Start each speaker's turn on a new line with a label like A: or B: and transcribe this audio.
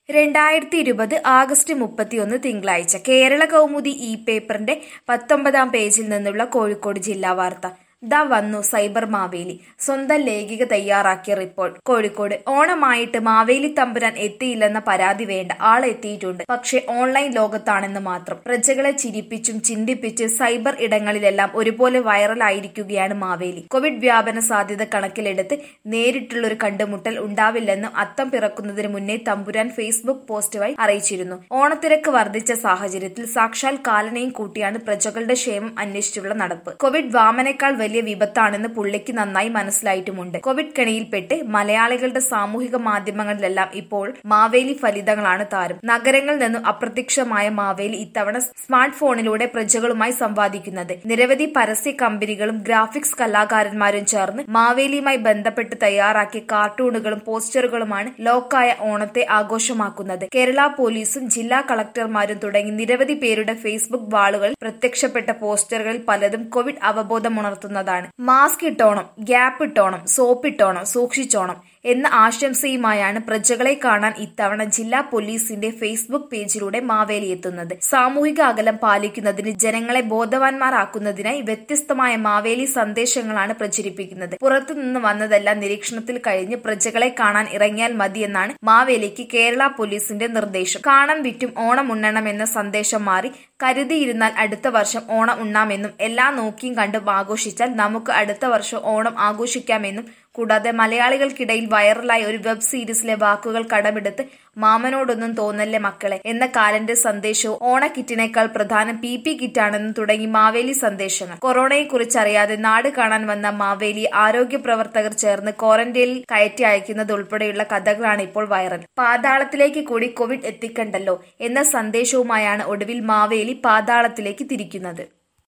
A: രണ്ടായിരത്തി ഇരുപത് ആഗസ്റ്റ് മുപ്പത്തിയൊന്ന് തിങ്കളാഴ്ച കേരള കൗമുദി ഇ പേപ്പറിന്റെ പത്തൊമ്പതാം പേജിൽ നിന്നുള്ള കോഴിക്കോട് ജില്ലാ വാർത്ത ദാ വന്നു സൈബർ മാവേലി സ്വന്തം ലേഖിക തയ്യാറാക്കിയ റിപ്പോർട്ട് കോഴിക്കോട് ഓണമായിട്ട് മാവേലി തമ്പുരാൻ എത്തിയില്ലെന്ന പരാതി വേണ്ട ആളെത്തിയിട്ടുണ്ട് പക്ഷെ ഓൺലൈൻ ലോകത്താണെന്ന് മാത്രം പ്രജകളെ ചിരിപ്പിച്ചും ചിന്തിപ്പിച്ച് സൈബർ ഇടങ്ങളിലെല്ലാം ഒരുപോലെ വൈറലായിരിക്കുകയാണ് മാവേലി കോവിഡ് വ്യാപന സാധ്യത കണക്കിലെടുത്ത് നേരിട്ടുള്ളൊരു കണ്ടുമുട്ടൽ ഉണ്ടാവില്ലെന്നും അത്തം പിറക്കുന്നതിന് മുന്നേ തമ്പുരാൻ ഫേസ്ബുക്ക് പോസ്റ്റ് വഴി അറിയിച്ചിരുന്നു ഓണത്തിരക്ക് വർദ്ധിച്ച സാഹചര്യത്തിൽ സാക്ഷാൽ കാലനെയും കൂട്ടിയാണ് പ്രജകളുടെ ക്ഷേമം അന്വേഷിച്ചുള്ള നടപ്പ് കോവിഡ് വാമനേക്കാൾ വലിയ വിപത്താണെന്ന് പുള്ളിക്ക് നന്നായി മനസ്സിലായിട്ടുമുണ്ട് കോവിഡ് കെണിയിൽപ്പെട്ട് മലയാളികളുടെ സാമൂഹിക മാധ്യമങ്ങളിലെല്ലാം ഇപ്പോൾ മാവേലി ഫലിതങ്ങളാണ് താരം നഗരങ്ങളിൽ നിന്നും അപ്രത്യക്ഷമായ മാവേലി ഇത്തവണ സ്മാർട്ട് ഫോണിലൂടെ പ്രജകളുമായി സംവാദിക്കുന്നത് നിരവധി പരസ്യ കമ്പനികളും ഗ്രാഫിക്സ് കലാകാരന്മാരും ചേർന്ന് മാവേലിയുമായി ബന്ധപ്പെട്ട് തയ്യാറാക്കിയ കാർട്ടൂണുകളും പോസ്റ്ററുകളുമാണ് ലോക്കായ ഓണത്തെ ആഘോഷമാക്കുന്നത് കേരള പോലീസും ജില്ലാ കളക്ടർമാരും തുടങ്ങി നിരവധി പേരുടെ ഫേസ്ബുക്ക് വാളുകളിൽ പ്രത്യക്ഷപ്പെട്ട പോസ്റ്ററുകളിൽ പലതും കോവിഡ് അവബോധമുണർത്തുന്നതാണ് മാസ്ക് ഇട്ടോണം ഗ്യാപ്പ് ഇട്ടോണം സോപ്പ് ഇട്ടോണം സൂക്ഷിച്ചോണം എന്ന ആശംസയുമായാണ് പ്രജകളെ കാണാൻ ഇത്തവണ ജില്ലാ പോലീസിന്റെ ഫേസ്ബുക്ക് പേജിലൂടെ മാവേലി എത്തുന്നത് സാമൂഹിക അകലം പാലിക്കുന്നതിന് ജനങ്ങളെ ബോധവാന്മാരാക്കുന്നതിനായി വ്യത്യസ്തമായ മാവേലി സന്ദേശങ്ങളാണ് പ്രചരിപ്പിക്കുന്നത് പുറത്തുനിന്ന് വന്നതെല്ലാം നിരീക്ഷണത്തിൽ കഴിഞ്ഞ് പ്രജകളെ കാണാൻ ഇറങ്ങിയാൽ മതിയെന്നാണ് മാവേലിക്ക് കേരള പോലീസിന്റെ നിർദ്ദേശം കാണം വിറ്റും ഓണം ഉണ്ണണം എന്ന സന്ദേശം മാറി കരുതിയിരുന്നാൽ അടുത്ത വർഷം ഓണം ഉണ്ണാമെന്നും എല്ലാം നോക്കിയും കണ്ടും ആഘോഷിച്ചാൽ നമുക്ക് അടുത്ത വർഷം ഓണം ആഘോഷിക്കാമെന്നും കൂടാതെ മലയാളികൾക്കിടയിൽ വൈറലായ ഒരു വെബ് സീരീസിലെ വാക്കുകൾ കടമെടുത്ത് മാമനോടൊന്നും തോന്നല്ലേ മക്കളെ എന്ന കാലന്റെ സന്ദേശവും ഓണക്കിറ്റിനേക്കാൾ പ്രധാനം പി പി കിറ്റാണെന്ന് തുടങ്ങി മാവേലി സന്ദേശങ്ങൾ കൊറോണയെക്കുറിച്ച് അറിയാതെ നാട് കാണാൻ വന്ന മാവേലി ആരോഗ്യ പ്രവർത്തകർ ചേർന്ന് ക്വാറന്റൈനിൽ കയറ്റി അയക്കുന്നത് ഉൾപ്പെടെയുള്ള കഥകളാണ് ഇപ്പോൾ വൈറൽ പാതാളത്തിലേക്ക് കൂടി കോവിഡ് എത്തിക്കണ്ടല്ലോ എന്ന സന്ദേശവുമായാണ് ഒടുവിൽ മാവേലി പാതാളത്തിലേക്ക് തിരിക്കുന്നത്